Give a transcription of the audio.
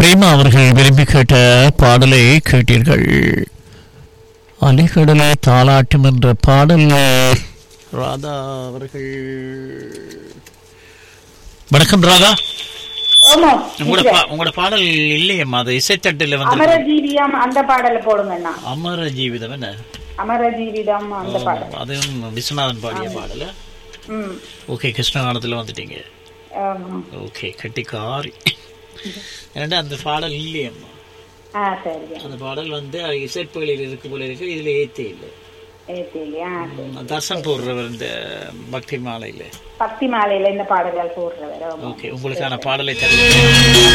பிரேமா அவர்கள் விரும்பி கேட்ட பாடலை கேட்டீர்கள் அலைக்கடலை தாளாட்டும் என்ற பாடல் ராதா அவர்கள் வணக்கம் ராதா ஆமா உங்களோட பா- உங்களோட பாடல் இல்லையம்மா அது இசைத்தட்டில் வந்து அமரஜீவிதம் அந்த பாடல போடுங்கண்ணா அமர ஜீவிதம் என்ன அமரஜீவிதம் அந்த பாடல் அதுவும் விஸ்வநாதன் பாடிய பாடல ம் ஓகே கிருஷ்ணகானத்தில் வந்துட்டீங்க ஆமா. ஓகே கட்டிக்காரி ஏன்னா அந்த பாடல் இல்லையம்மா ஆ சரி அந்த பாடல் வந்து இசைப்புகளில் இருக்கு போல இருக்கு இதுல ஏத்தே இல்லை ஏத்திலியா தர்சன் போடுறவர் இந்த பக்தி மாலையில பக்தி மாலையில இந்த பாடல்கள் போடுறவர் ஆமா. ஓகே உங்களுக்கான பாடலை தருவேன்